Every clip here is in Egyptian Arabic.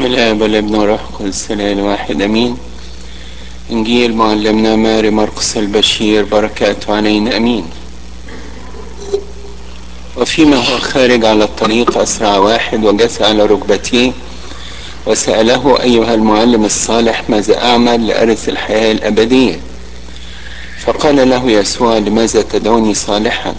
بسم الله والابن والروح القدس الاله الواحد امين انجيل معلمنا ماري مرقس البشير بركاته علينا امين وفيما هو خارج على الطريق اسرع واحد وجث على ركبتيه وساله ايها المعلم الصالح ماذا اعمل لارث الحياه الابديه فقال له يسوع لماذا تدعوني صالحا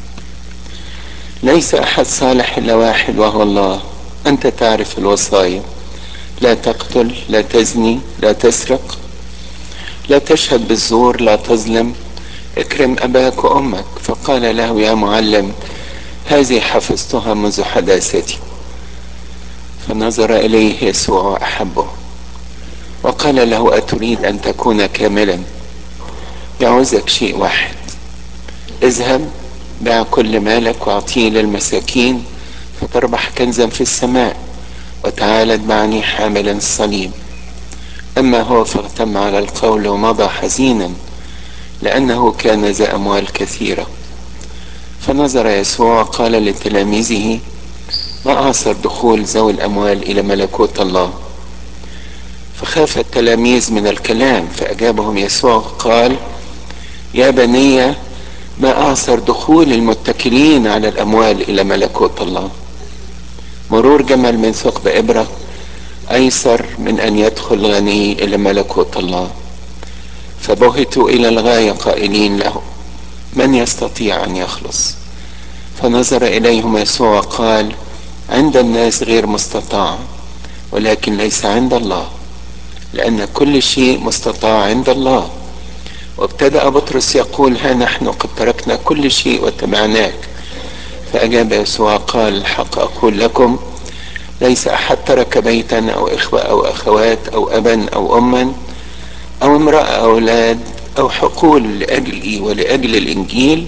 ليس احد صالح الا واحد وهو الله انت تعرف الوصايا لا تقتل لا تزني لا تسرق لا تشهد بالزور لا تظلم اكرم اباك وامك فقال له يا معلم هذه حفظتها منذ حداثتي فنظر اليه يسوع واحبه وقال له اتريد ان تكون كاملا يعوزك شيء واحد اذهب بيع كل مالك واعطيه للمساكين فتربح كنزا في السماء وتعالى اتبعني حاملا الصليب اما هو فاغتم على القول ومضى حزينا لانه كان ذا اموال كثيره فنظر يسوع وقال لتلاميذه ما اعصر دخول ذوي الاموال الى ملكوت الله فخاف التلاميذ من الكلام فاجابهم يسوع قال يا بني ما اعصر دخول المتكلين على الاموال الى ملكوت الله مرور جمل من ثقب ابره ايسر من ان يدخل غني الى ملكوت الله فبهتوا الى الغايه قائلين له من يستطيع ان يخلص فنظر اليهم يسوع وقال عند الناس غير مستطاع ولكن ليس عند الله لان كل شيء مستطاع عند الله وابتدا بطرس يقول ها نحن قد تركنا كل شيء واتبعناك فاجاب يسوع قال الحق اقول لكم ليس احد ترك بيتا او اخوه او اخوات او ابا او اما او امراه او اولاد او حقول لاجلي ولاجل الانجيل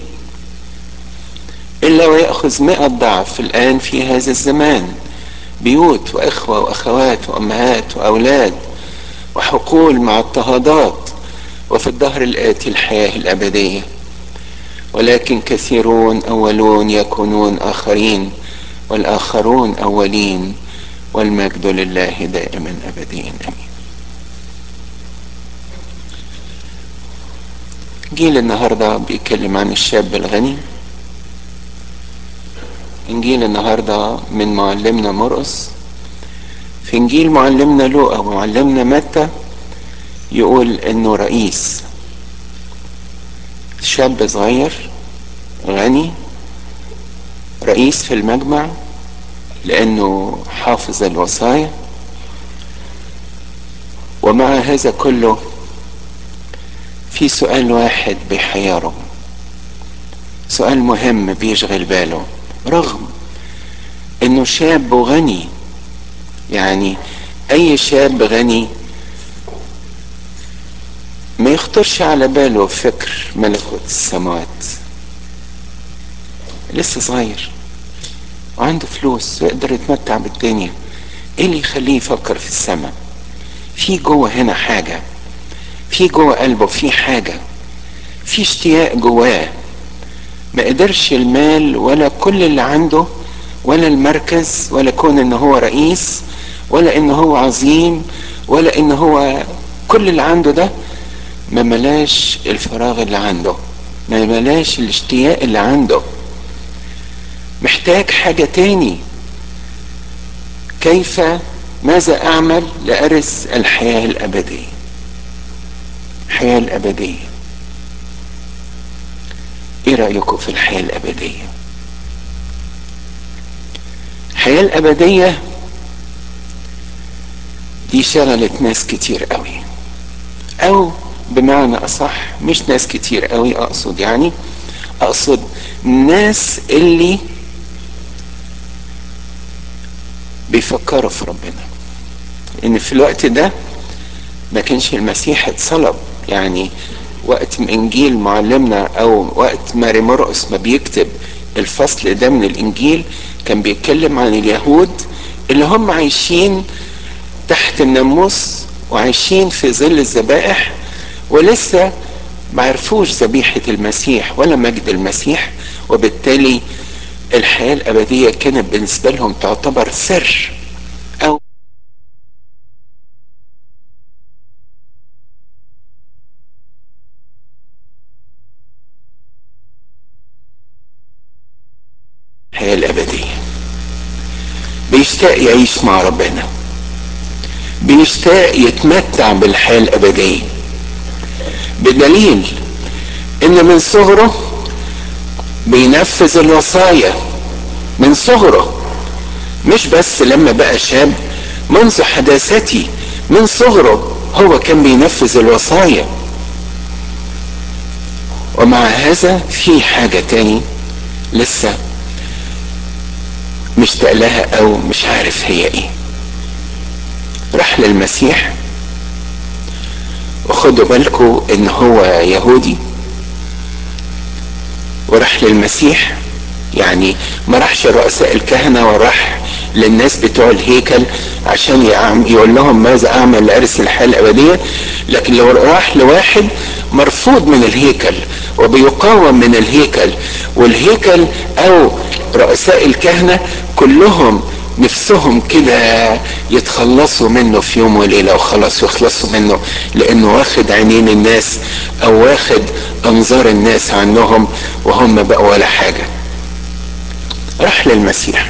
الا وياخذ مئة ضعف الان في هذا الزمان بيوت واخوه واخوات وامهات واولاد وحقول مع اضطهادات وفي الدهر الآتي الحياة الأبدية ولكن كثيرون أولون يكونون آخرين والآخرون أولين والمجد لله دائما أبديا أمين إنجيل النهاردة بيتكلم عن الشاب الغني إنجيل النهاردة من معلمنا مرقس في إنجيل معلمنا لوقا ومعلمنا متى يقول انه رئيس شاب صغير غني رئيس في المجمع لانه حافظ الوصايا ومع هذا كله في سؤال واحد بيحيره سؤال مهم بيشغل باله رغم انه شاب غني يعني اي شاب غني ما يخطرش على باله فكر ملكوت السماوات لسه صغير وعنده فلوس ويقدر يتمتع بالدنيا ايه اللي يخليه يفكر في السماء في جوه هنا حاجة في جوه قلبه في حاجة في اشتياق جواه ما قدرش المال ولا كل اللي عنده ولا المركز ولا كون ان هو رئيس ولا ان هو عظيم ولا ان هو كل اللي عنده ده ما ملاش الفراغ اللي عنده ما ملاش الاشتياق اللي عنده محتاج حاجة تاني كيف ماذا أعمل لأرث الحياة الأبدية الحياة الأبدية إيه رأيكم في الحياة الأبدية الحياة الأبدية دي شغلت ناس كتير قوي أو بمعنى اصح مش ناس كتير قوي اقصد يعني اقصد ناس اللي بيفكروا في ربنا ان في الوقت ده ما كانش المسيح اتصلب يعني وقت من انجيل معلمنا او وقت ماري مرقس ما بيكتب الفصل ده من الانجيل كان بيتكلم عن اليهود اللي هم عايشين تحت الناموس وعايشين في ظل الذبائح ولسه ما عرفوش ذبيحة المسيح ولا مجد المسيح وبالتالي الحياة الأبدية كانت بالنسبة لهم تعتبر سر أو بيشتاق يعيش مع ربنا بيشتاق يتمتع بالحياة الأبدية بدليل إن من صغره بينفذ الوصايا من صغره مش بس لما بقى شاب منذ حداثتي من صغره هو كان بينفذ الوصايا ومع هذا في حاجة تاني لسه مشتاق لها او مش عارف هي ايه راح للمسيح وخدوا بالكم ان هو يهودي وراح للمسيح يعني ما راحش رؤساء الكهنة وراح للناس بتوع الهيكل عشان يقول لهم ماذا اعمل لارث الحياة الابدية لكن لو راح لواحد مرفوض من الهيكل وبيقاوم من الهيكل والهيكل او رؤساء الكهنة كلهم نفسهم كده يتخلصوا منه في يوم وليلة وخلاص يخلصوا منه لانه واخد عينين الناس او واخد انظار الناس عنهم وهم بقوا ولا حاجة راح للمسيح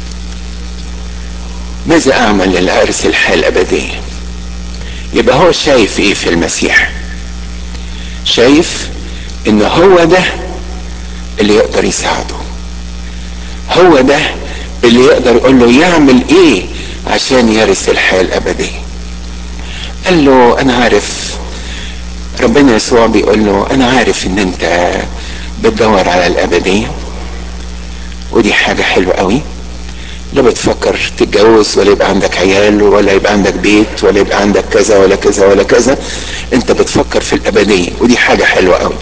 ماذا اعمل للارث الحياة الابدية يبقى هو شايف ايه في المسيح شايف ان هو ده اللي يقدر يساعده هو ده اللي يقدر يقول له يعمل ايه عشان يرث الحياة الابدية قال له انا عارف ربنا يسوع بيقول له انا عارف ان انت بتدور على الابدية ودي حاجة حلوة قوي لا بتفكر تتجوز ولا يبقى عندك عيال ولا يبقى عندك بيت ولا يبقى عندك كذا ولا كذا ولا كذا انت بتفكر في الابدية ودي حاجة حلوة قوي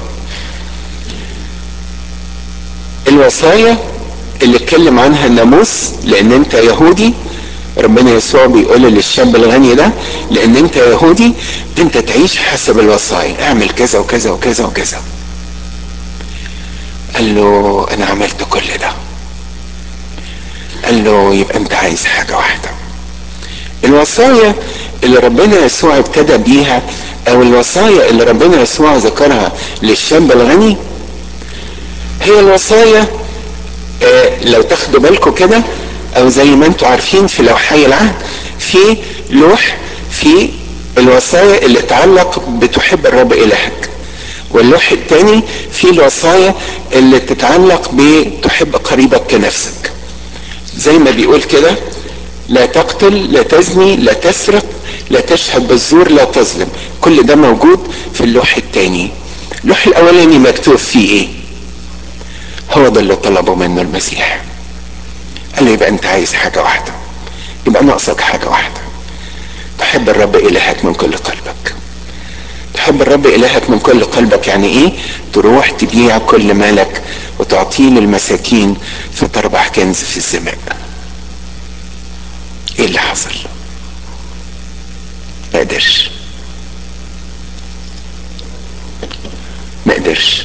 الوصايا اللي اتكلم عنها الناموس لان انت يهودي ربنا يسوع بيقول للشاب الغني ده لان انت يهودي انت تعيش حسب الوصايا اعمل كذا وكذا وكذا وكذا قال له انا عملت كل ده قال له يبقى انت عايز حاجة واحدة الوصايا اللي ربنا يسوع ابتدى بيها او الوصايا اللي ربنا يسوع ذكرها للشاب الغني هي الوصايا آه لو تاخدوا بالكم كده او زي ما انتم عارفين في لوحي العهد في لوح في الوصايا اللي تتعلق بتحب الرب الهك واللوح الثاني في الوصايا اللي تتعلق بتحب قريبك كنفسك زي ما بيقول كده لا تقتل لا تزني لا تسرق لا تشهد بالزور لا تظلم كل ده موجود في اللوح الثاني اللوح الاولاني مكتوب فيه ايه هو ده اللي طلبه منه المسيح قال له يبقى انت عايز حاجة واحدة يبقى ناقصك حاجة واحدة تحب الرب إلهك من كل قلبك تحب الرب إلهك من كل قلبك يعني إيه تروح تبيع كل مالك وتعطيه للمساكين فتربح كنز في السماء إيه اللي حصل ما قدرش ما قدرش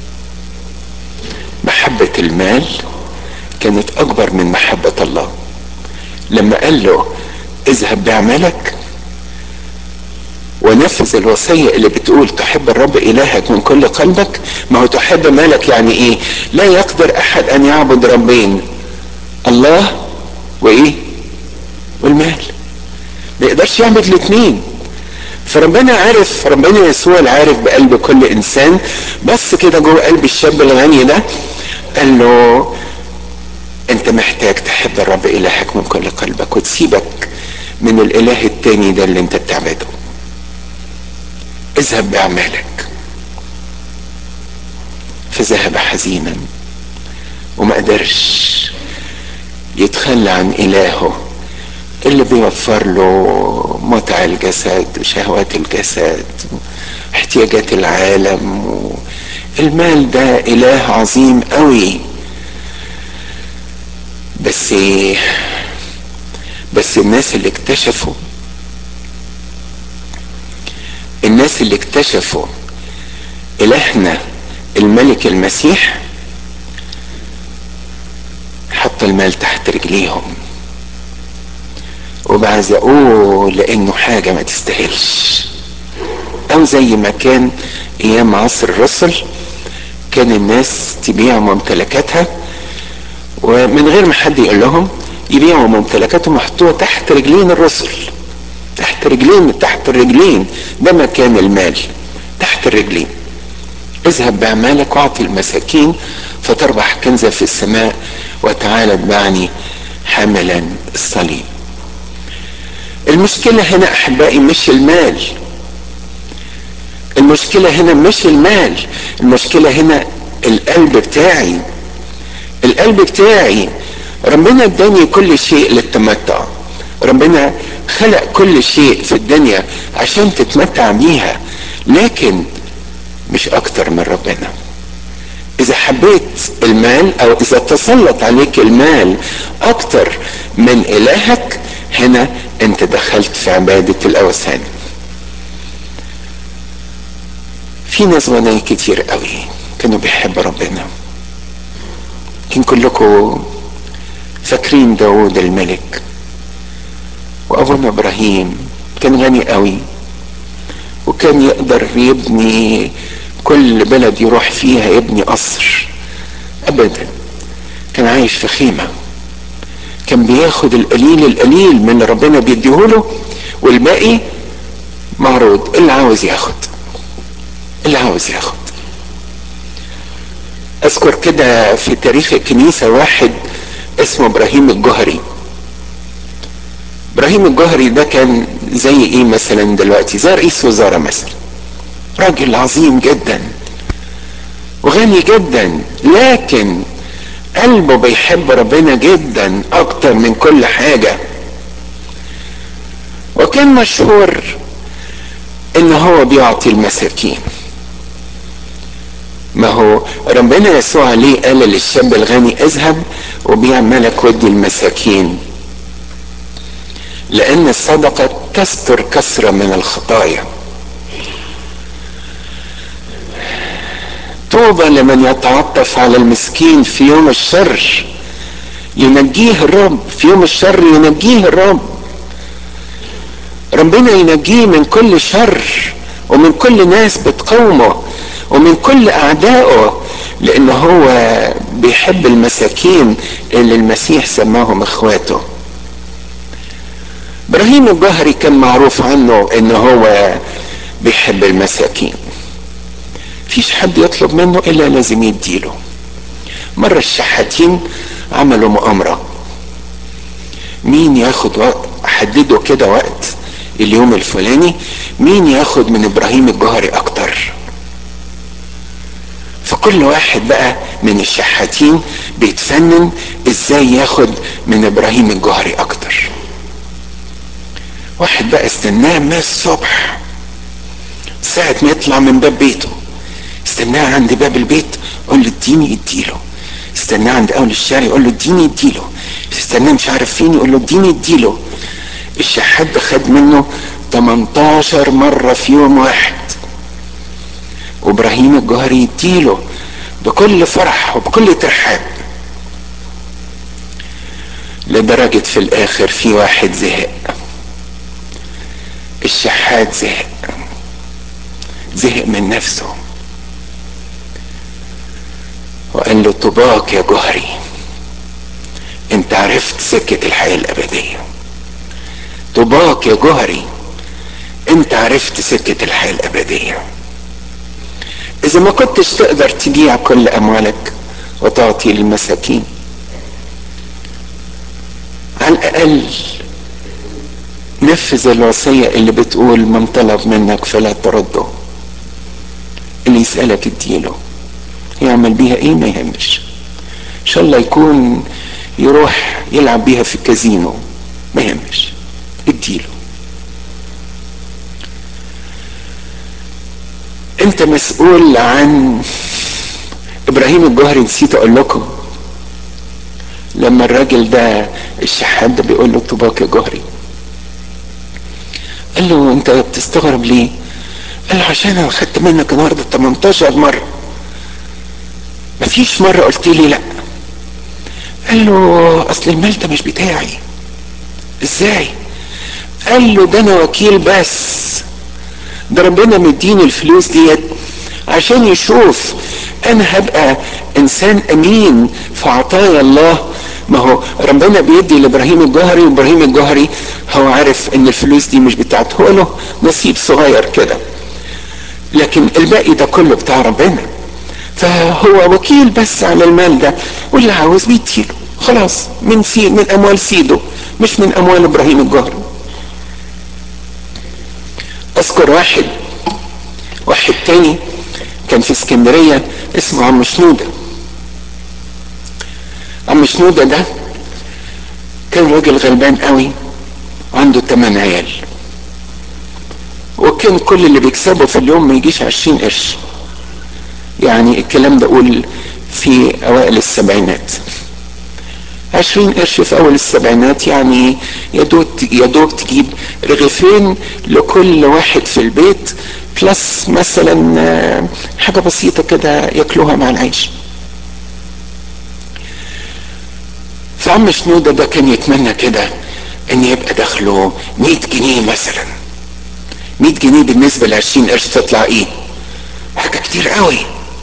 محبة المال كانت أكبر من محبة الله لما قال له اذهب بعملك ونفذ الوصية اللي بتقول تحب الرب إلهك من كل قلبك ما هو تحب مالك يعني إيه لا يقدر أحد أن يعبد ربين الله وإيه والمال ما يقدرش يعبد الاثنين فربنا عارف ربنا يسوع العارف بقلب كل انسان بس كده جوه قلب الشاب الغني ده قال له انت محتاج تحب الرب الهك من كل قلبك وتسيبك من الاله التاني ده اللي انت بتعبده اذهب باعمالك فذهب حزينا وما قدرش يتخلى عن الهه اللي بيوفر له متع الجسد وشهوات الجسد واحتياجات العالم المال ده اله عظيم قوي بس بس الناس اللي اكتشفوا الناس اللي اكتشفوا الهنا الملك المسيح حط المال تحت رجليهم وبعزقوه لانه حاجه ما تستاهلش او زي ما كان ايام عصر الرسل كان الناس تبيع ممتلكاتها ومن غير ما حد يقول لهم يبيعوا ممتلكاتهم يحطوها تحت رجلين الرسل تحت رجلين تحت الرجلين ده مكان المال تحت الرجلين اذهب بأعمالك واعطي المساكين فتربح كنزا في السماء وتعالى اتبعني حاملا الصليب المشكلة هنا أحبائي مش المال المشكلة هنا مش المال المشكلة هنا القلب بتاعي القلب بتاعي ربنا اداني كل شيء للتمتع ربنا خلق كل شيء في الدنيا عشان تتمتع بيها لكن مش اكتر من ربنا اذا حبيت المال او اذا تسلط عليك المال اكتر من الهك هنا انت دخلت في عبادة الاوثان في ناس غنية كتير قوي كانوا بيحبوا ربنا يمكن كلكم فاكرين داود الملك وابونا ابراهيم كان غني قوي وكان يقدر يبني كل بلد يروح فيها يبني قصر ابدا كان عايش في خيمة كان بياخد القليل القليل من اللي ربنا بيديهوله والباقي معروض اللي عاوز ياخد اللي عاوز ياخد اذكر كده في تاريخ الكنيسة واحد اسمه ابراهيم الجهري ابراهيم الجهري ده كان زي ايه مثلا دلوقتي زي رئيس وزراء مثلا راجل عظيم جدا وغني جدا لكن قلبه بيحب ربنا جدا اكتر من كل حاجة وكان مشهور ان هو بيعطي المساكين ما هو ربنا يسوع عليه قال للشاب الغني اذهب وبيع مالك ودي المساكين لان الصدقة تستر كثرة من الخطايا طوبى لمن يتعطف على المسكين في يوم الشر ينجيه الرب في يوم الشر ينجيه الرب ربنا ينجيه من كل شر ومن كل ناس بتقومه ومن كل اعدائه لان هو بيحب المساكين اللي المسيح سماهم اخواته ابراهيم الجهري كان معروف عنه ان هو بيحب المساكين فيش حد يطلب منه الا لازم يديله مرة الشحاتين عملوا مؤامرة مين ياخد وقت حددوا كده وقت اليوم الفلاني مين ياخد من ابراهيم الجهري اكتر فكل واحد بقى من الشحاتين بيتفنن ازاي ياخد من ابراهيم الجهري اكتر واحد بقى استناه من الصبح ساعة ما يطلع من باب بيته استناه عند باب البيت قول له اديني اديله استناه عند اول الشارع يقول له اديني اديله استناه مش عارف فين يقول له اديني اديله الشحات ده خد منه 18 مرة في يوم واحد وابراهيم الجوهري يديله بكل فرح وبكل ترحاب لدرجة في الاخر في واحد زهق الشحات زهق زهق من نفسه وقال له طباك يا جهري انت عرفت سكة الحياة الابدية طباك يا جهري انت عرفت سكة الحياة الابدية اذا ما كنتش تقدر تبيع كل اموالك وتعطي للمساكين على الاقل نفذ الوصية اللي بتقول من طلب منك فلا ترده اللي يسألك اديله يعمل بيها ايه ما يهمش ان شاء الله يكون يروح يلعب بيها في الكازينو ما يهمش اديله انت مسؤول عن ابراهيم الجوهري نسيت اقول لكم لما الراجل ده الشحات ده بيقول له طباك يا جوهري قال له انت بتستغرب ليه قال له عشان انا خدت منك النهارده 18 مره مفيش مره قلت لي لا قال له اصل المال ده مش بتاعي ازاي قال له ده انا وكيل بس ده ربنا مديني الفلوس ديت عشان يشوف انا هبقى انسان امين في عطايا الله ما هو ربنا بيدي لابراهيم الجوهري وابراهيم الجوهري هو عارف ان الفلوس دي مش بتاعته هو له نصيب صغير كده لكن الباقي ده كله بتاع ربنا فهو وكيل بس على المال ده واللي عاوز بيديله خلاص من سي من اموال سيده مش من اموال ابراهيم الجوهري اذكر واحد واحد تاني كان في اسكندرية اسمه عم شنودة عم شنودة ده كان راجل غلبان قوي وعنده تمن عيال وكان كل اللي بيكسبه في اليوم ما يجيش عشرين قرش يعني الكلام ده اقول في اوائل السبعينات عشرين قرش في اول السبعينات يعني يدوب يدوب تجيب رغيفين لكل واحد في البيت بلس مثلا حاجه بسيطه كده ياكلوها مع العيش فعم شنودة ده كان يتمنى كده ان يبقى دخله 100 جنيه مثلا 100 جنيه بالنسبة ل 20 قرش تطلع ايه حاجة كتير قوي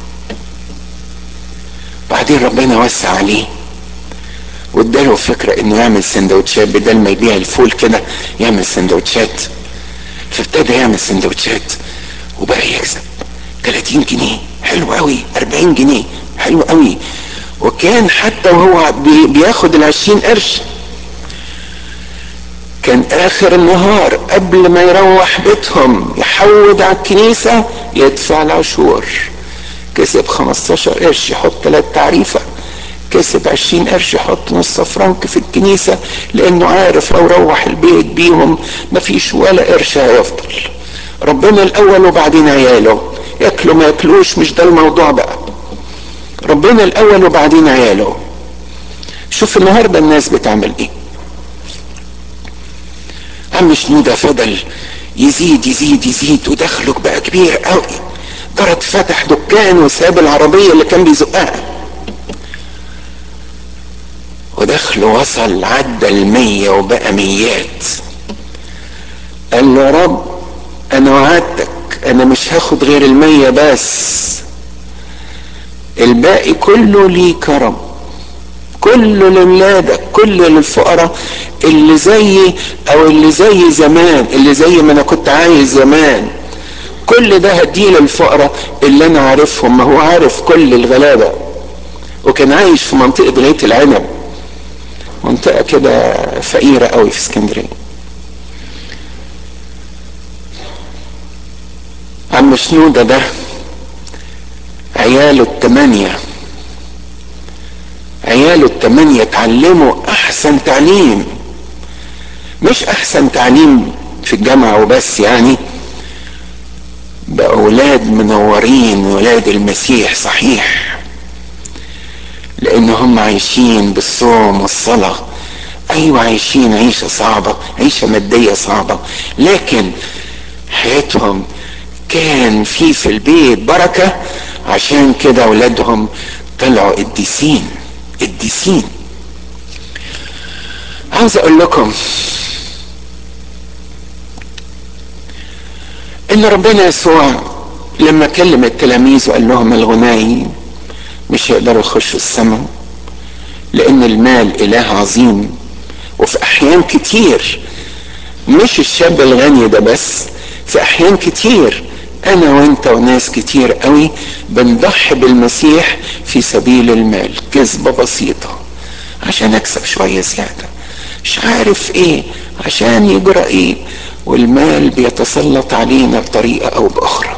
بعدين ربنا وسع عليه واداله فكرة انه يعمل سندوتشات بدل ما يبيع الفول كده يعمل سندوتشات فابتدى يعمل سندوتشات وبقى يكسب 30 جنيه حلو قوي 40 جنيه حلو قوي وكان حتى وهو بياخد ال 20 قرش كان اخر النهار قبل ما يروح بيتهم يحود على الكنيسة يدفع العشور كسب 15 قرش يحط ثلاث تعريفة كسب 20 قرش يحط نص فرنك في الكنيسة لانه عارف لو روح البيت بيهم مفيش ولا قرش هيفضل ربنا الاول وبعدين عياله ياكلوا ما ياكلوش مش ده الموضوع بقى ربنا الاول وبعدين عياله شوف النهارده الناس بتعمل ايه عم شنودة فضل يزيد يزيد يزيد ودخله بقى كبير قوي جرد فتح دكان وساب العربية اللي كان بيزقها ودخله وصل عدى المية وبقى ميات قال له يا رب انا وعدتك انا مش هاخد غير المية بس الباقي كله ليك يا رب كله لولادك كله للفقراء اللي زي او اللي زي زمان اللي زي ما انا كنت عايز زمان كل ده هديه للفقراء اللي انا عارفهم ما هو عارف كل الغلابه وكان عايش في منطقه غايه العنب منطقه كده فقيره قوي في اسكندريه عم شنودة ده عياله التمانية عياله التمانية اتعلموا احسن تعليم مش احسن تعليم في الجامعة وبس يعني بأولاد منورين ولاد المسيح صحيح لان هم عايشين بالصوم والصلاة ايوه عايشين عيشة صعبة عيشة مادية صعبة لكن حياتهم كان في في البيت بركة عشان كده اولادهم طلعوا قديسين قديسين عاوز اقول لكم ان ربنا يسوع لما كلم التلاميذ وقال لهم الغناي مش هيقدروا يخشوا السماء لان المال اله عظيم وفي احيان كتير مش الشاب الغني ده بس في احيان كتير انا وانت وناس كتير قوي بنضحي بالمسيح في سبيل المال كذبة بسيطة عشان اكسب شوية زيادة مش عارف ايه عشان يجرى ايه والمال بيتسلط علينا بطريقة او باخرى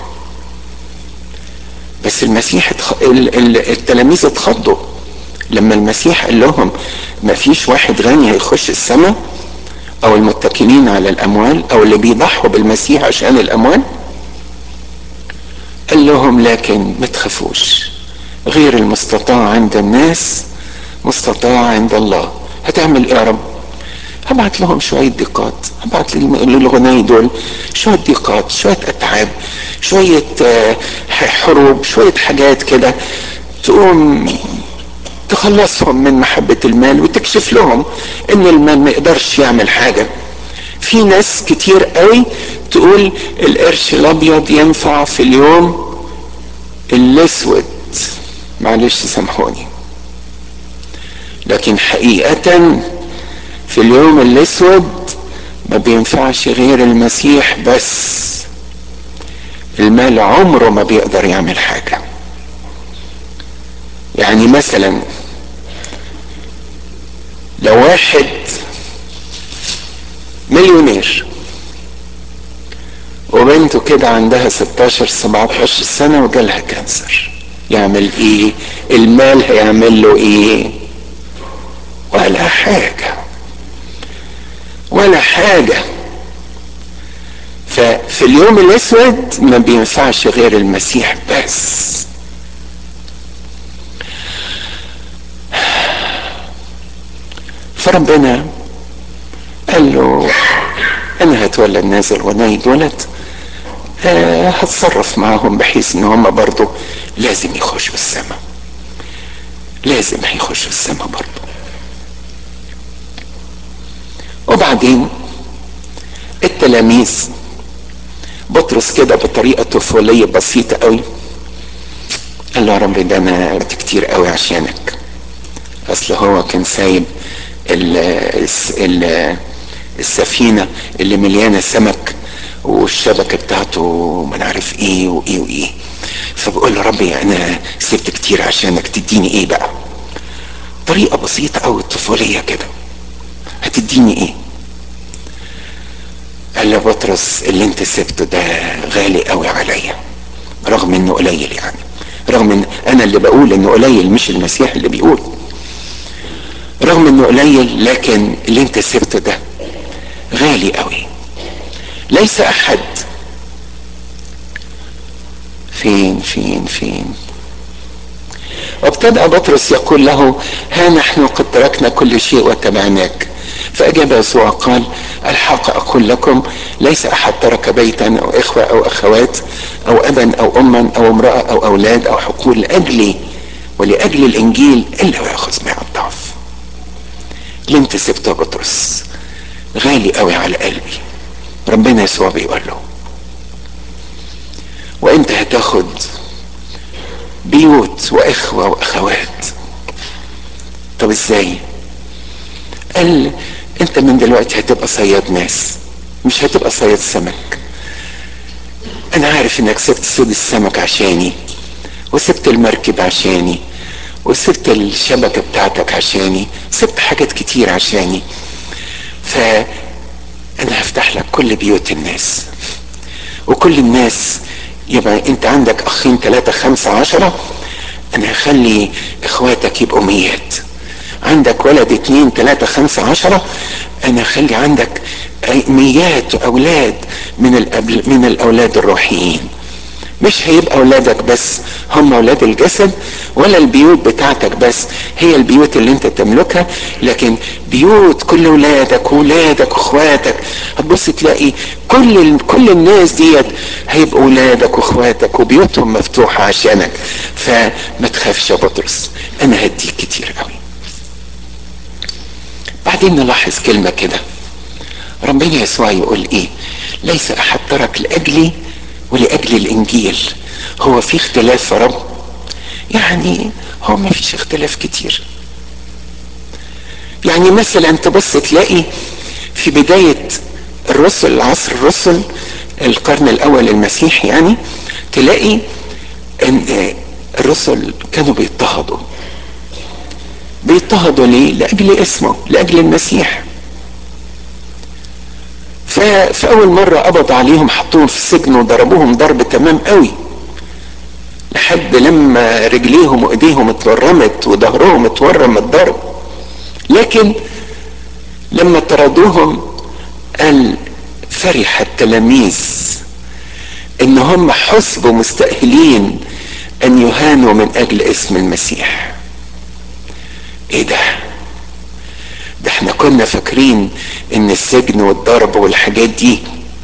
بس المسيح اتخ... ال... ال... التلاميذ اتخضوا لما المسيح قال لهم ما فيش واحد غني هيخش السماء او المتكلين على الاموال او اللي بيضحوا بالمسيح عشان الاموال قال لهم لكن ما تخافوش غير المستطاع عند الناس مستطاع عند الله هتعمل ايه يا رب هبعت لهم شوية ضيقات هبعت للغناي دول شوية ضيقات شوية اتعاب شوية حروب شوية حاجات كده تقوم تخلصهم من محبة المال وتكشف لهم ان المال ما يقدرش يعمل حاجة في ناس كتير قوي تقول القرش الابيض ينفع في اليوم الاسود معلش سامحوني لكن حقيقة في اليوم الاسود ما بينفعش غير المسيح بس المال عمره ما بيقدر يعمل حاجة يعني مثلا لو واحد مليونير وبنته كده عندها 16 17 سنة وجالها كانسر يعمل ايه المال هيعمل له ايه ولا حاجة ولا حاجة ففي اليوم الاسود ما بينفعش غير المسيح بس فربنا قال له انا هتولى النازل ونايد ولد آه هتصرف معاهم بحيث ان هم برضو لازم يخشوا السماء لازم هيخشوا السماء برضو وبعدين التلاميذ بطرس كده بطريقة طفولية بسيطة قوي قال له يا رب ده انا كتير قوي عشانك اصل هو كان سايب ال ال السفينة اللي مليانة سمك والشبكة بتاعته ما نعرف ايه وايه وايه فبقول له ربي انا سبت كتير عشانك تديني ايه بقى طريقة بسيطة او طفولية كده هتديني ايه قال له بطرس اللي انت سبته ده غالي قوي عليا رغم انه قليل يعني رغم ان انا اللي بقول انه قليل مش المسيح اللي بيقول رغم انه قليل لكن اللي انت سبته ده غالي قوي ليس احد فين فين فين وابتدأ بطرس يقول له ها نحن قد تركنا كل شيء وتبعناك فأجاب يسوع قال الحق أقول لكم ليس أحد ترك بيتا أو إخوة أو أخوات أو أبا أو أما أو امرأة أو أولاد أو حقول لأجلي ولأجل الإنجيل إلا ويأخذ مئة ضعف اللي انت سبته يا بطرس غالي قوي على قلبي ربنا يسوع بيقول له وانت هتاخد بيوت واخوة واخوات طب ازاي قال انت من دلوقتي هتبقى صياد ناس مش هتبقى صياد سمك انا عارف انك سبت سود السمك عشاني وسبت المركب عشاني وسبت الشبكة بتاعتك عشاني سبت حاجات كتير عشاني فأنا هفتح لك كل بيوت الناس وكل الناس يبقى انت عندك اخين ثلاثة خمسة عشرة انا هخلي اخواتك يبقوا ميات عندك ولد اتنين ثلاثة خمسة عشرة انا هخلي عندك ميات اولاد من الأبل من الاولاد الروحيين مش هيبقى اولادك بس هم اولاد الجسد ولا البيوت بتاعتك بس هي البيوت اللي انت تملكها لكن بيوت كل اولادك واولادك واخواتك هتبص تلاقي كل كل الناس ديت هيبقوا اولادك واخواتك وبيوتهم مفتوحه عشانك فما تخافش يا بطرس انا هديك كتير قوي بعدين نلاحظ كلمه كده ربنا يسوع يقول ايه ليس احد ترك لاجلي ولاجل الانجيل هو في اختلاف يا رب يعني هو ما فيش اختلاف كتير يعني مثلا تبص تلاقي في بداية الرسل عصر الرسل القرن الاول المسيحي يعني تلاقي ان الرسل كانوا بيضطهدوا بيضطهدوا ليه لاجل اسمه لاجل المسيح ففي اول مرة قبض عليهم حطوهم في السجن وضربوهم ضرب تمام قوي لحد لما رجليهم وايديهم اتورمت وظهرهم اتورم الضرب لكن لما طردوهم قال فرح التلاميذ ان هم حسبوا مستأهلين ان يهانوا من اجل اسم المسيح ايه ده ده احنا كنا فاكرين ان السجن والضرب والحاجات دي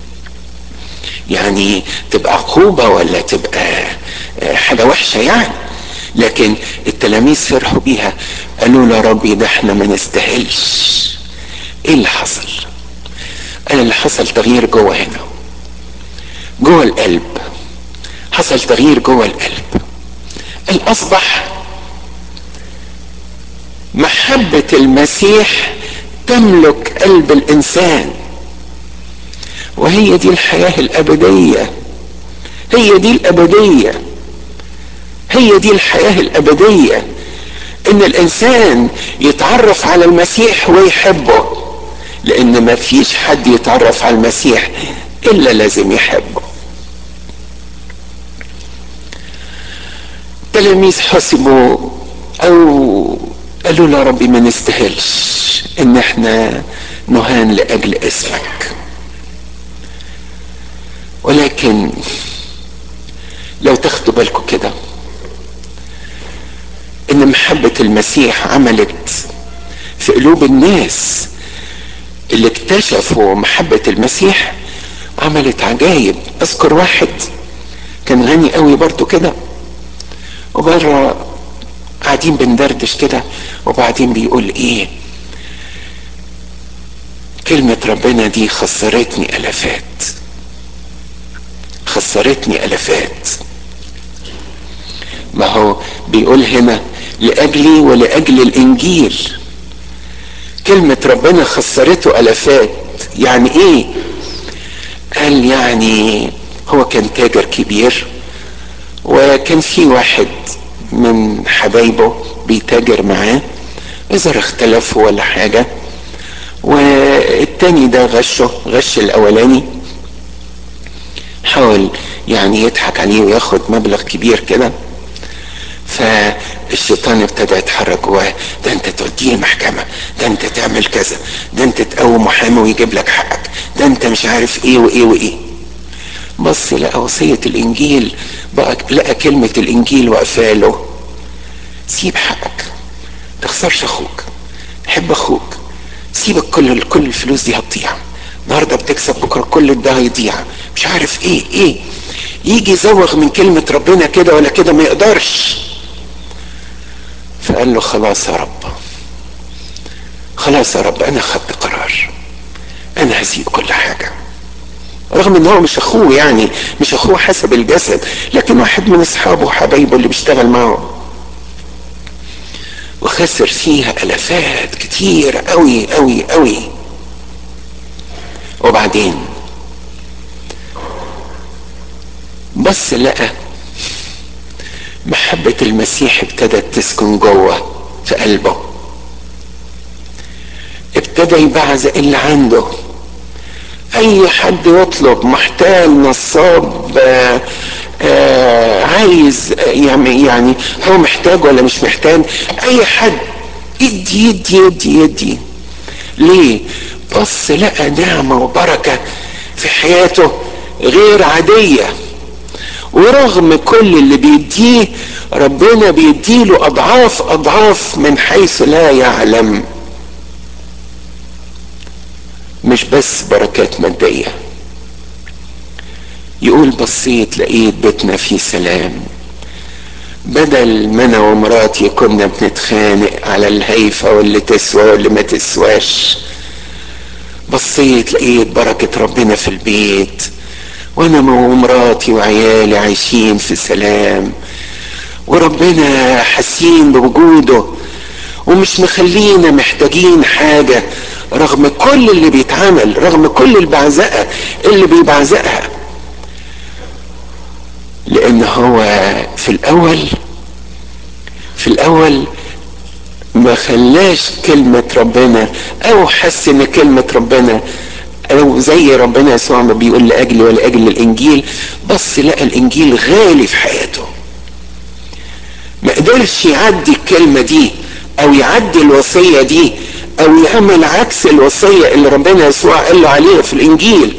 يعني تبقى عقوبة ولا تبقى حاجة وحشة يعني لكن التلاميذ فرحوا بيها قالوا له يا ربي ده احنا ما نستاهلش ايه اللي حصل قال اللي حصل تغيير جوه هنا جوه القلب حصل تغيير جوه القلب قال اصبح محبة المسيح تملك قلب الإنسان وهي دي الحياة الأبدية هي دي الأبدية هي دي الحياة الأبدية إن الإنسان يتعرف على المسيح ويحبه لأن ما فيش حد يتعرف على المسيح إلا لازم يحبه التلاميذ حسبوا أو قالوا له ربي ما نستاهلش إن احنا نهان لأجل اسمك ولكن لو تاخدوا بالكم كده ان محبة المسيح عملت في قلوب الناس اللي اكتشفوا محبة المسيح عملت عجايب اذكر واحد كان غني قوي برضو كده وبره قاعدين بندردش كده وبعدين بيقول ايه كلمة ربنا دي خسرتني الافات خسرتني الافات ما هو بيقول هنا لاجلي ولاجل الانجيل كلمة ربنا خسرته الافات يعني ايه قال يعني هو كان تاجر كبير وكان في واحد من حبايبه بيتاجر معاه اذا اختلفوا ولا حاجة والتاني ده غشه غش الاولاني حاول يعني يضحك عليه وياخد مبلغ كبير كده فالشيطان ابتدى يتحرك جواه ده انت توديه المحكمة ده انت تعمل كذا ده انت تقوم محامي ويجيب لك حقك ده انت مش عارف ايه وايه وايه بص لقى وصية الانجيل بقى لقى كلمة الانجيل وقفاله سيب حقك تخسرش اخوك حب اخوك سيبك كل كل الفلوس دي هتضيع النهارده بتكسب بكره كل ده هيضيع مش عارف ايه ايه يجي يزوغ من كلمة ربنا كده ولا كده ما يقدرش فقال له خلاص يا رب خلاص يا رب انا خدت قرار انا هسيب كل حاجة رغم ان هو مش اخوه يعني مش اخوه حسب الجسد لكن واحد من اصحابه وحبايبه اللي بيشتغل معه وخسر فيها الافات كتير قوي قوي قوي وبعدين بس لقى محبة المسيح ابتدت تسكن جوه في قلبه ابتدى يبعزق اللي عنده اي حد يطلب محتاج نصاب آآ آآ عايز يعني يعني هو محتاج ولا مش محتاج اي حد يدي يدي يدي يدي ليه بص لقى نعمة وبركة في حياته غير عادية ورغم كل اللي بيديه ربنا بيديله اضعاف اضعاف من حيث لا يعلم مش بس بركات مادية يقول بصيت لقيت بيتنا فيه سلام بدل ما انا ومراتي كنا بنتخانق على الهيفة واللي تسوى واللي ما تسواش بصيت لقيت بركة ربنا في البيت وانا ومراتي وعيالي عايشين في سلام وربنا حاسين بوجوده ومش مخلينا محتاجين حاجة رغم كل اللي بيتعمل رغم كل البعزقة اللي بيبعزقها لان هو في الاول في الاول ما خلاش كلمة ربنا او حس ان كلمة ربنا او زي ربنا يسوع ما بيقول لاجلي ولاجل الانجيل بص لقى الانجيل غالي في حياته ما قدرش يعدي الكلمة دي او يعدي الوصية دي او يعمل عكس الوصية اللي ربنا يسوع قال له عليها في الانجيل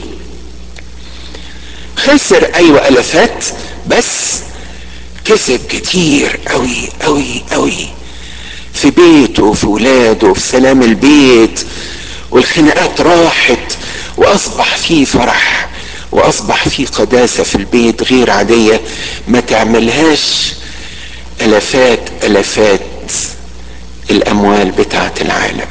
خسر ايوه الافات بس كسب كتير قوي قوي قوي في بيته وفي ولاده وفي سلام البيت والخناقات راحت واصبح فيه فرح واصبح فيه قداسة في البيت غير عادية ما تعملهاش الافات الافات الاموال بتاعة العالم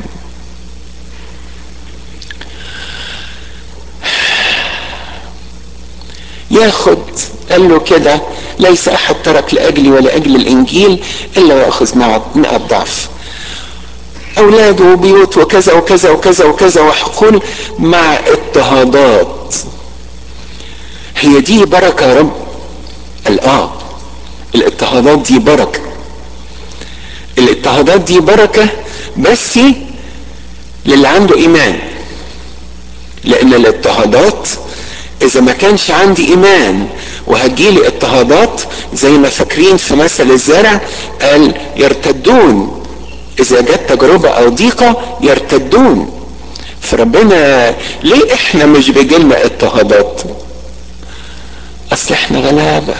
ياخد قال له كده ليس احد ترك لاجلي ولاجل الانجيل الا وياخذ مئة ضعف اولاد وبيوت وكذا وكذا وكذا وكذا وحقول مع اضطهادات هي دي بركه يا رب قال اه الاضطهادات دي بركه الاضطهادات دي بركه بس للي عنده ايمان لان الاضطهادات اذا ما كانش عندي ايمان وهتجيلي اضطهادات زي ما فاكرين في مثل الزرع قال يرتدون اذا جت تجربة او ضيقة يرتدون فربنا ليه احنا مش بيجيلنا اضطهادات اصل احنا غلابة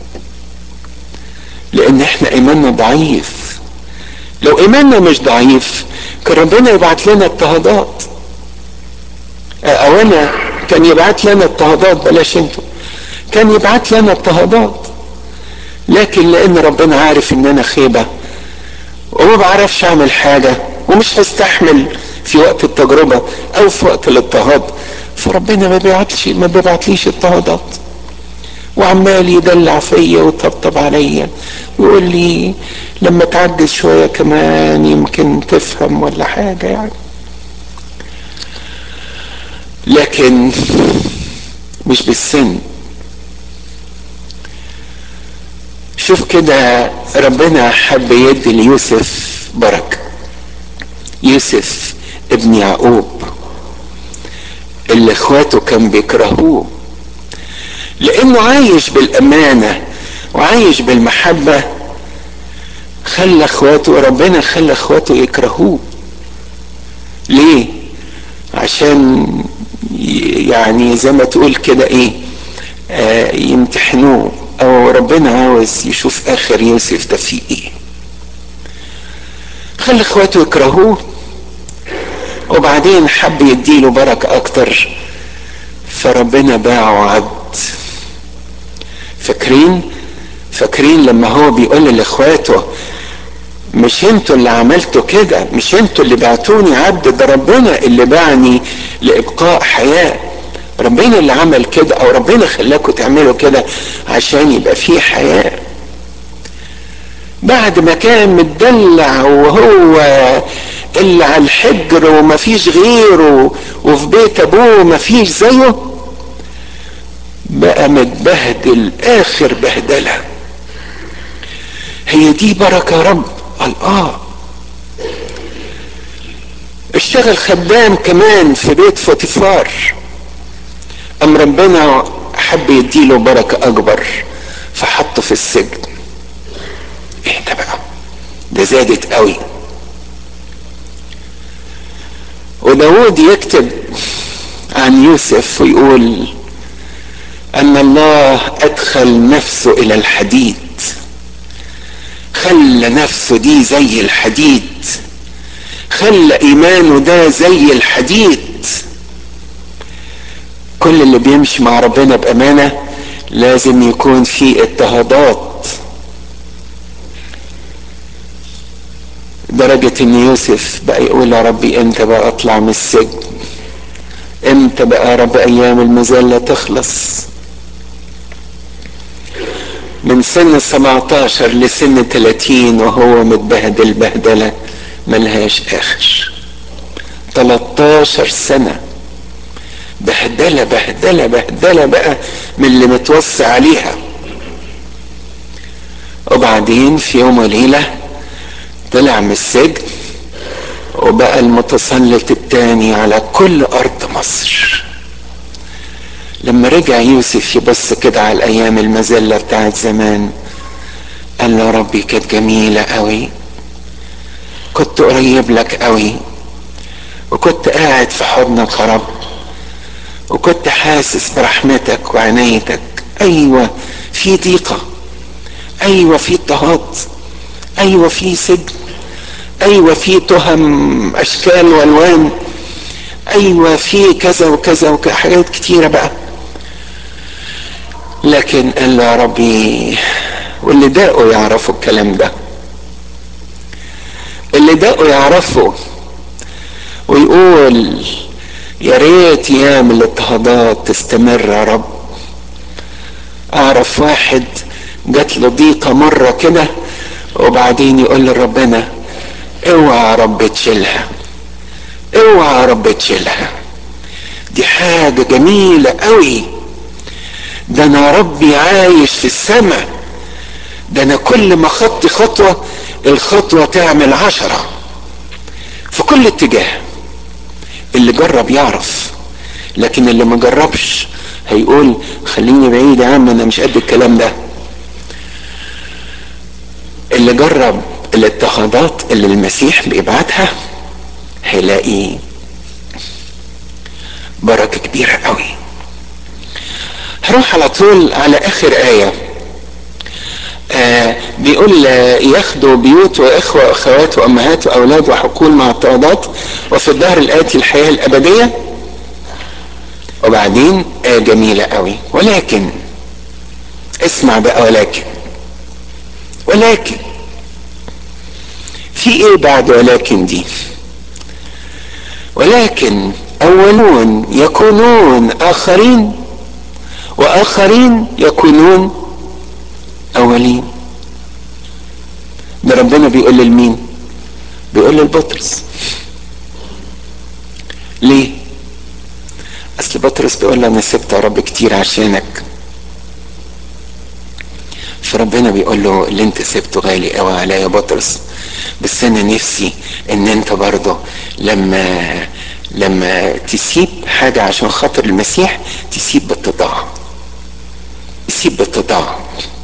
لان احنا ايماننا ضعيف لو ايماننا مش ضعيف كان ربنا يبعت لنا اضطهادات او انا كان يبعت لنا اضطهادات بلاش انتوا كان يبعت لنا اضطهادات لكن لان ربنا عارف ان انا خيبه وما بعرفش اعمل حاجه ومش هستحمل في وقت التجربه او في وقت الاضطهاد فربنا ما بيبعتش ما بيبعتليش اضطهادات وعمال يدلع فيا ويطبطب عليا ويقول لي لما تعدي شويه كمان يمكن تفهم ولا حاجه يعني لكن مش بالسن شوف كده ربنا حب يدي ليوسف بركة يوسف ابن يعقوب اللي اخواته كان بيكرهوه لانه عايش بالامانة وعايش بالمحبة خلى اخواته ربنا خلى اخواته يكرهوه ليه عشان يعني زي ما تقول كده ايه آه يمتحنوه او ربنا عاوز يشوف اخر يوسف ده فيه ايه خلي اخواته يكرهوه وبعدين حب يديله بركة اكتر فربنا باعه عبد فاكرين فاكرين لما هو بيقول لاخواته مش انتوا اللي عملتوا كده مش انتوا اللي بعتوني عبد ده ربنا اللي باعني لابقاء حياه ربنا اللي عمل كده او ربنا خلاكم تعملوا كده عشان يبقى فيه حياه بعد ما كان متدلع وهو اللي على الحجر ومفيش غيره وفي بيت ابوه مفيش زيه بقى متبهدل اخر بهدله هي دي بركه يا رب قال اه اشتغل خدام كمان في بيت فوتيفار ام ربنا حب يديله بركة اكبر فحطه في السجن ايه ده بقى ده زادت قوي وداود يكتب عن يوسف ويقول ان الله ادخل نفسه الى الحديد خلى نفسه دي زي الحديد خلى ايمانه ده زي الحديد كل اللي بيمشي مع ربنا بامانه لازم يكون في اضطهادات درجة ان يوسف بقى يقول يا ربي امتى بقى اطلع من السجن امتى بقى يا رب ايام المذلة تخلص من سن 17 لسن 30 وهو متبهدل بهدلة ملهاش اخر 13 سنة بهدلة بهدلة بهدلة بقى من اللي متوصي عليها وبعدين في يوم وليلة طلع من السجن وبقى المتسلط التاني على كل ارض مصر لما رجع يوسف يبص كده على الايام المذله بتاعت زمان قال له يا ربي كانت جميله قوي كنت قريب لك قوي وكنت قاعد في حضنك يا رب وكنت حاسس برحمتك وعنايتك ايوه في ضيقه ايوه في اضطهاد ايوه في سجن ايوه في تهم اشكال والوان ايوه في كذا وكذا وكذا حاجات كتيره بقى لكن قال له يا ربي واللي داقوا يعرفوا الكلام ده اللي داقوا يعرفوا ويقول يا ريت ايام الاضطهادات تستمر يا رب اعرف واحد جات له ضيقه مره كده وبعدين يقول لربنا اوعى يا رب تشيلها اوعى يا رب تشيلها دي حاجة جميلة قوي ده انا ربي عايش في السماء ده انا كل ما خطي خطوة الخطوة تعمل عشرة في كل اتجاه اللي جرب يعرف لكن اللي ما جربش هيقول خليني بعيد يا عم انا مش قد الكلام ده اللي جرب الاضطهادات اللي المسيح بيبعتها هيلاقي بركة كبيرة قوي هروح على طول على اخر آية آه بيقول آه ياخدوا بيوت واخوة واخوات وامهات واولاد وحقول مع اضطهادات وفي الدهر الاتي الحياة الابدية وبعدين آية جميلة قوي ولكن اسمع بقى ولكن ولكن في ايه بعد ولكن دي ولكن اولون يكونون اخرين واخرين يكونون اولين ده ربنا بيقول لمين بيقول للبطرس ليه اصل بطرس بيقول له انا سبت يا رب كتير عشانك فربنا بيقول له اللي انت سبته غالي قوي عليا يا بطرس بس انا نفسي ان انت برضه لما لما تسيب حاجة عشان خاطر المسيح تسيب بالتضاع تسيب بالتضاع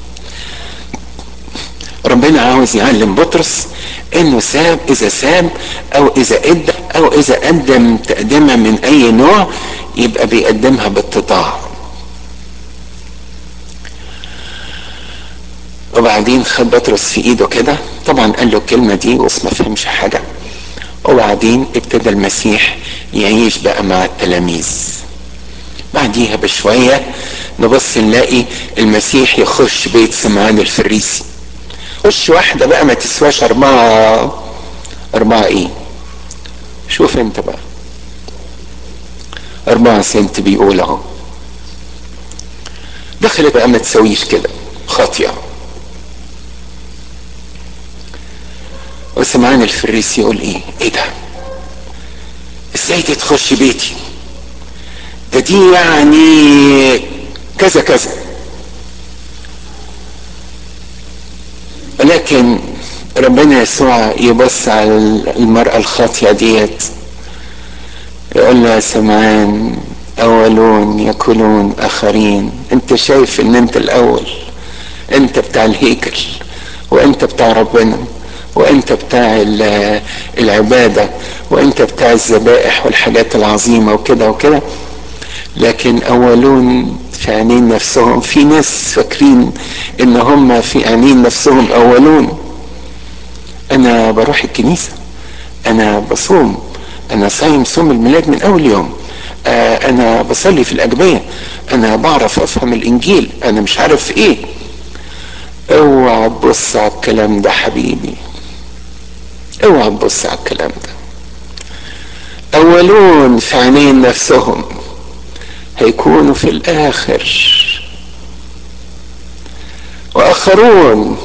ربنا عاوز يعلم بطرس انه ساب اذا ساب او اذا ادى او اذا قدم تقدمة من اي نوع يبقى بيقدمها بالتضاع وبعدين خد بطرس في ايده كده طبعا قال له الكلمة دي بس ما فهمش حاجة وبعدين ابتدى المسيح يعيش بقى مع التلاميذ بعديها بشوية نبص نلاقي المسيح يخش بيت سمعان الفريسي خش واحدة بقى ما تسواش أربعة أربعة إيه شوف أنت بقى أربعة سنت بيقول أهو دخلت بقى ما تسويش كده خاطية وسمعان الفريسي يقول ايه ايه ده ازاي دي تخش بيتي ده دي يعني كذا كذا ولكن ربنا يسوع يبص على المرأة الخاطئة ديت يقول لها سمعان أولون يكونون آخرين أنت شايف إن أنت الأول أنت بتاع الهيكل وأنت بتاع ربنا وأنت بتاع العبادة وأنت بتاع الذبائح والحاجات العظيمة وكده وكده لكن أولون في عينين نفسهم في ناس فاكرين إن هم في عينين نفسهم أولون أنا بروح الكنيسة أنا بصوم أنا صايم صوم الميلاد من أول يوم آه أنا بصلي في الأجبية أنا بعرف أفهم الإنجيل أنا مش عارف إيه اوعى تبص على الكلام ده حبيبي اوعى تبص على الكلام ده اولون في عينين نفسهم هيكونوا في الاخر واخرون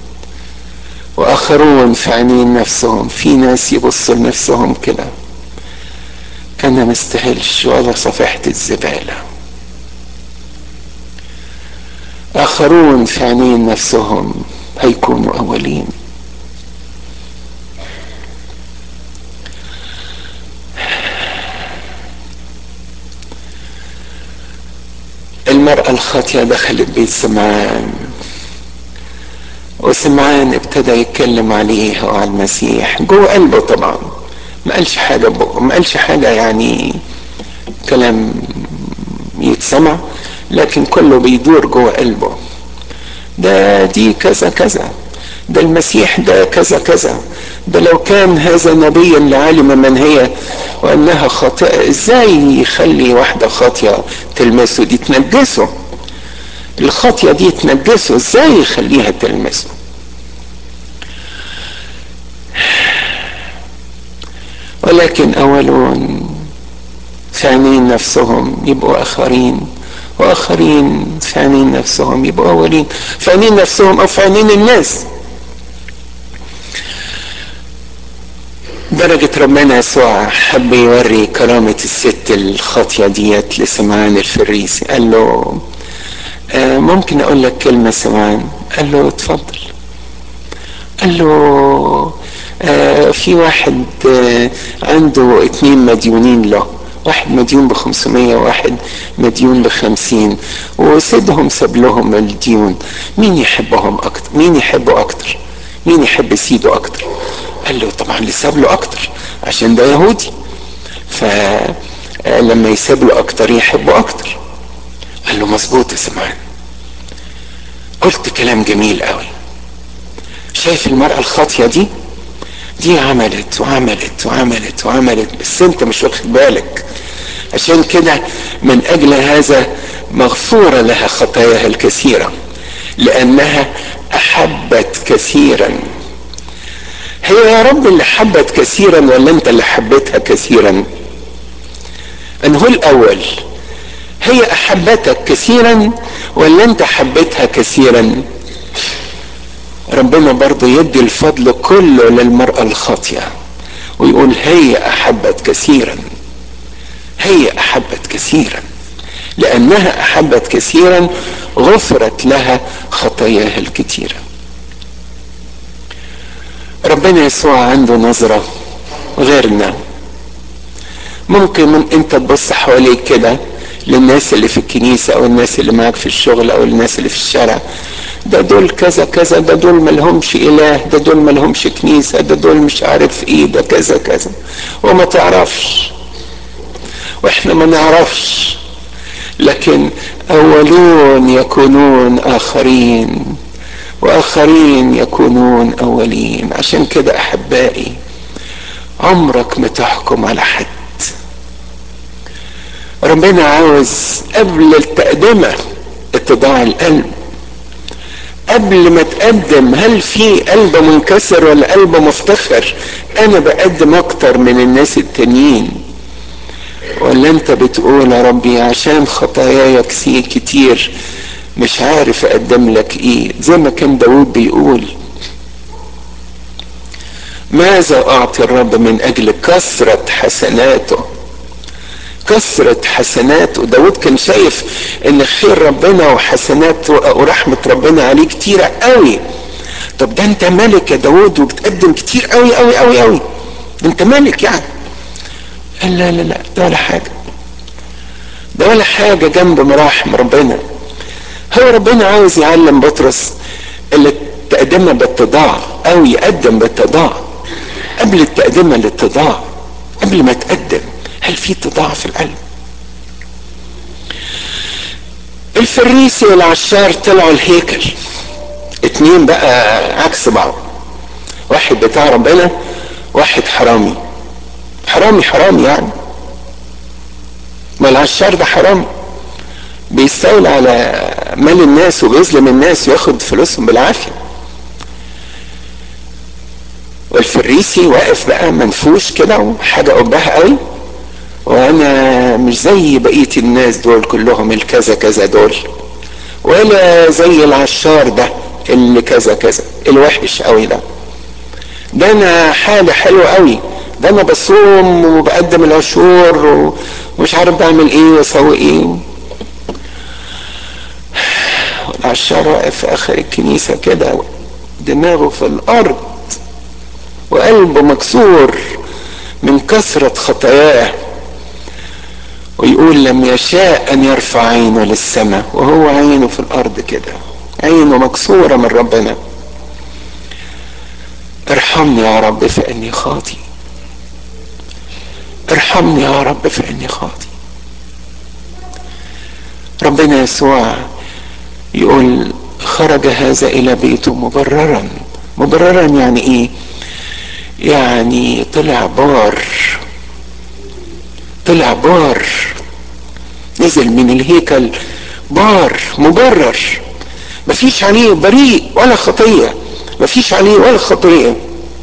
واخرون في عينين نفسهم في ناس يبصوا لنفسهم كده انا مستاهلش ولا صفحة الزبالة اخرون في عينين نفسهم هيكونوا اولين المرأة الخاطئة دخلت بيت سمعان وسمعان ابتدى يتكلم عليه وعلى المسيح جوه قلبه طبعا ما قالش حاجة بقه ما قالش حاجة يعني كلام يتسمع لكن كله بيدور جوه قلبه ده دي كذا كذا ده المسيح ده كذا كذا ده لو كان هذا نبيا لعالم من هي وانها خاطئه ازاي يخلي واحده خاطئه تلمسه دي تنجسه الخاطئه دي تنجسه ازاي يخليها تلمسه ولكن اولون في عينين نفسهم يبقوا اخرين واخرين في عينين نفسهم يبقوا اولين في عينين نفسهم او في عينين الناس لدرجة ربنا يسوع حب يوري كرامة الست الخاطية ديت لسمعان الفريسي قال له آه ممكن اقول لك كلمة سمعان قال له اتفضل قال له آه في واحد آه عنده اتنين مديونين له واحد مديون بخمسمية وواحد مديون بخمسين وسيدهم ساب لهم الديون مين يحبهم اكتر مين يحبه اكتر مين يحب سيده اكتر قال له طبعا اللي ساب له اكتر عشان ده يهودي فلما يساب له اكتر يحبه اكتر قال له مظبوط يا سمعان قلت كلام جميل قوي شايف المرأة الخاطية دي دي عملت وعملت وعملت وعملت بس انت مش واخد بالك عشان كده من اجل هذا مغفورة لها خطاياها الكثيرة لانها احبت كثيرا هي يا رب اللي حبت كثيرا ولا انت اللي حبيتها كثيرا انه الاول هي احبتك كثيرا ولا انت حبيتها كثيرا ربنا برضه يدي الفضل كله للمرأة الخاطئة ويقول هي أحبت كثيرا هي أحبت كثيرا لأنها أحبت كثيرا غفرت لها خطاياها الكثيرة ربنا يسوع عنده نظرة غيرنا ممكن من انت تبص حواليك كده للناس اللي في الكنيسة او الناس اللي معاك في الشغل او الناس اللي في الشارع ده دول كذا كذا ده دول ملهمش اله ده دول ملهمش كنيسة ده دول مش عارف ايه ده كذا كذا وما تعرفش واحنا ما نعرفش لكن اولون يكونون اخرين واخرين يكونون اولين عشان كده احبائي عمرك ما تحكم على حد ربنا عاوز قبل التقدمة اتضاع القلب قبل ما تقدم هل في قلب منكسر ولا قلب مفتخر انا بقدم اكتر من الناس التانيين ولا انت بتقول يا ربي عشان خطاياي كثير كتير مش عارف اقدم لك ايه زي ما كان داود بيقول ماذا اعطي الرب من اجل كثرة حسناته كثرة حسناته داود كان شايف ان خير ربنا وحسنات ورحمة ربنا عليه كتيرة قوي طب ده انت ملك يا داود وبتقدم كتير قوي قوي قوي قوي ده انت ملك يعني قال لا لا لا ده ولا حاجة ده ولا حاجة جنب مراحم ربنا هو ربنا عاوز يعلم بطرس اللي تقدمها باتضاع او يقدم باتضاع قبل التقدمة الاتضاع قبل ما تقدم هل في اتضاع في القلب الفريسي والعشار طلعوا الهيكل اتنين بقى عكس بعض واحد بتاع ربنا واحد حرامي حرامي حرامي يعني ما العشار ده حرامي بيستولى على مال الناس وبيظلم الناس وياخد فلوسهم بالعافيه والفريسي واقف بقى منفوش كده وحاجه قبها قوي وانا مش زي بقيه الناس دول كلهم الكذا كذا دول ولا زي العشار ده اللي كذا كذا الوحش قوي ده ده انا حالة حلوة قوي ده انا بصوم وبقدم العشور ومش عارف بعمل ايه واسوي ايه والعشار واقف في اخر الكنيسة كده دماغه في الارض وقلبه مكسور من كثرة خطاياه ويقول لم يشاء ان يرفع عينه للسماء وهو عينه في الارض كده عينه مكسوره من ربنا ارحمني يا رب فاني خاطي ارحمني يا رب فاني خاطي ربنا يسوع يقول خرج هذا الى بيته مبررا مبررا يعني ايه يعني طلع بار طلع بار نزل من الهيكل بار مبرر مفيش عليه بريء ولا خطية مفيش عليه ولا خطية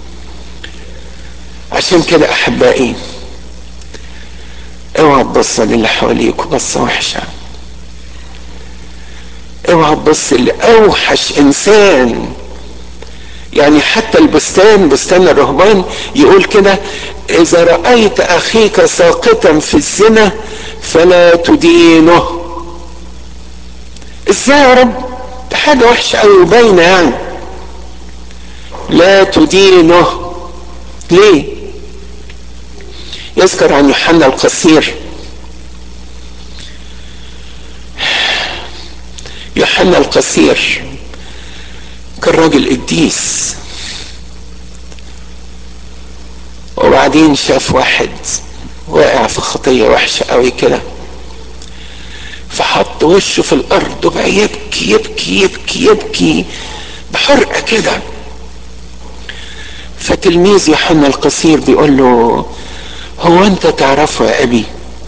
عشان كده احبائي اوعى تبص للي حواليك بصة وحشة اوعى تبص لاوحش انسان يعني حتى البستان بستان الرهبان يقول كده اذا رأيت اخيك ساقطا في الزنا فلا تدينه ازاي يا رب ده حاجة وحشة قوي وباينة يعني لا تدينه ليه يذكر عن يوحنا القصير يوحنا القصير كان راجل قديس وبعدين شاف واحد واقع في خطية وحشة قوي كده فحط وشه في الارض وبقى يبكي يبكي يبكي يبكي بحرقة كده فتلميذ يوحنا القصير بيقول له هو انت تعرفه يا ابي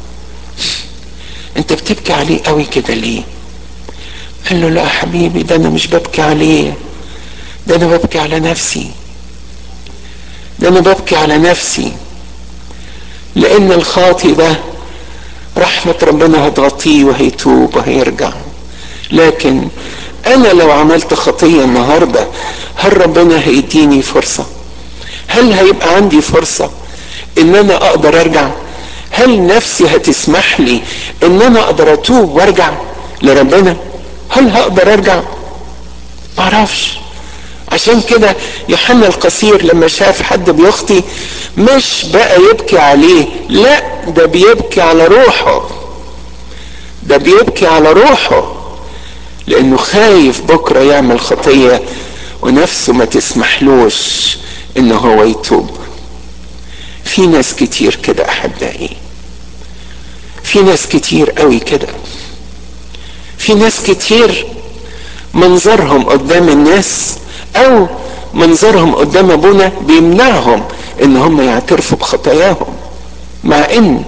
انت بتبكي عليه قوي كده ليه قال له لا حبيبي ده انا مش ببكي عليه ده انا ببكي على نفسي ده انا ببكي على نفسي لان الخاطي ده رحمة ربنا هتغطيه وهيتوب وهيرجع لكن انا لو عملت خطية النهاردة هل ربنا هيديني فرصة هل هيبقى عندي فرصة ان انا اقدر ارجع هل نفسي هتسمح لي ان انا اقدر اتوب وارجع لربنا هل هقدر ارجع معرفش عشان كده يوحنا القصير لما شاف حد بيخطي مش بقى يبكي عليه لا ده بيبكي على روحه ده بيبكي على روحه لانه خايف بكره يعمل خطيه ونفسه ما تسمحلوش ان هو يتوب في ناس كتير كده احبائي في ناس كتير قوي كده في ناس كتير منظرهم قدام الناس او منظرهم قدام ابونا بيمنعهم ان هم يعترفوا بخطاياهم مع ان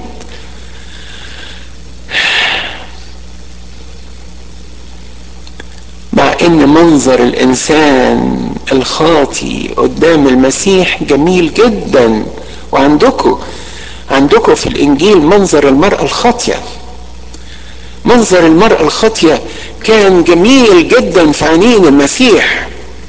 مع ان منظر الانسان الخاطي قدام المسيح جميل جدا وعندكم عندكم في الانجيل منظر المرأة الخاطية منظر المرأة الخاطية كان جميل جدا في عينين المسيح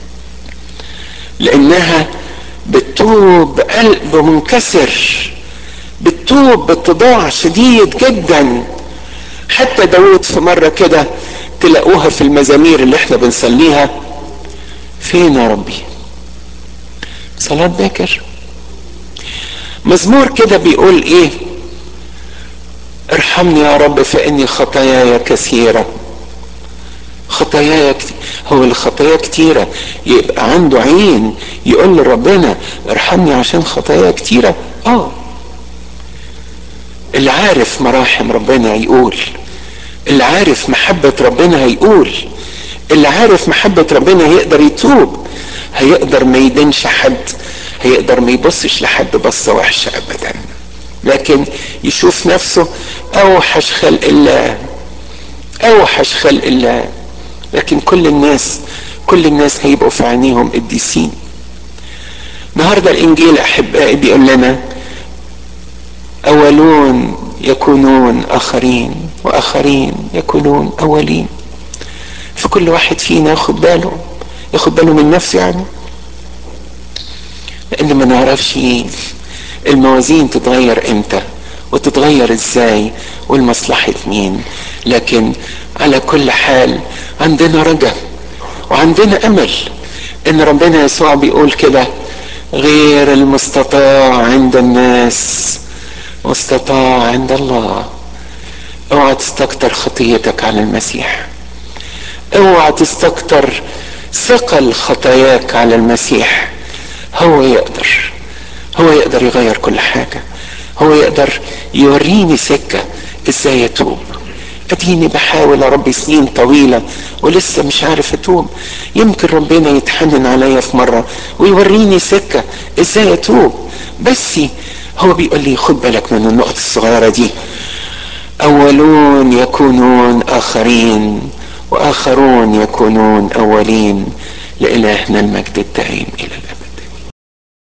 لانها بتتوب بقلب منكسر بتتوب باتضاع شديد جدا حتى داود في مرة كده تلاقوها في المزامير اللي احنا بنصليها فين يا ربي صلاة باكر مزمور كده بيقول ايه ارحمني يا رب فاني خطاياي كثيرة خطاياي كتير هو الخطايا كتيرة يبقى عنده عين يقول لربنا ارحمني عشان خطايا كتيرة اه اللي عارف مراحم ربنا يقول اللي عارف محبة ربنا هيقول اللي عارف محبة ربنا هيقدر يتوب هيقدر ما يدينش حد هيقدر ما يبصش لحد بصة وحشة ابدا لكن يشوف نفسه اوحش خلق الله اوحش خلق الله لكن كل الناس كل الناس هيبقوا في عينيهم قديسين النهارده الانجيل احبائي بيقول لنا اولون يكونون اخرين واخرين يكونون اولين فكل واحد فينا ياخد باله ياخد باله من نفسه يعني لان ما نعرفش الموازين تتغير امتى وتتغير ازاي والمصلحة مين لكن على كل حال عندنا رجاء وعندنا امل ان ربنا يسوع بيقول كده غير المستطاع عند الناس مستطاع عند الله اوعى تستكتر خطيتك على المسيح اوعى تستكتر ثقل خطاياك على المسيح هو يقدر هو يقدر يغير كل حاجة هو يقدر يوريني سكة ازاي اتوب اديني بحاول يا رب سنين طويلة ولسه مش عارف اتوب يمكن ربنا يتحنن عليا في مرة ويوريني سكة ازاي اتوب بس هو بيقول لي خد بالك من النقط الصغيرة دي اولون يكونون اخرين واخرون يكونون اولين لالهنا المجد الدائم الى الابد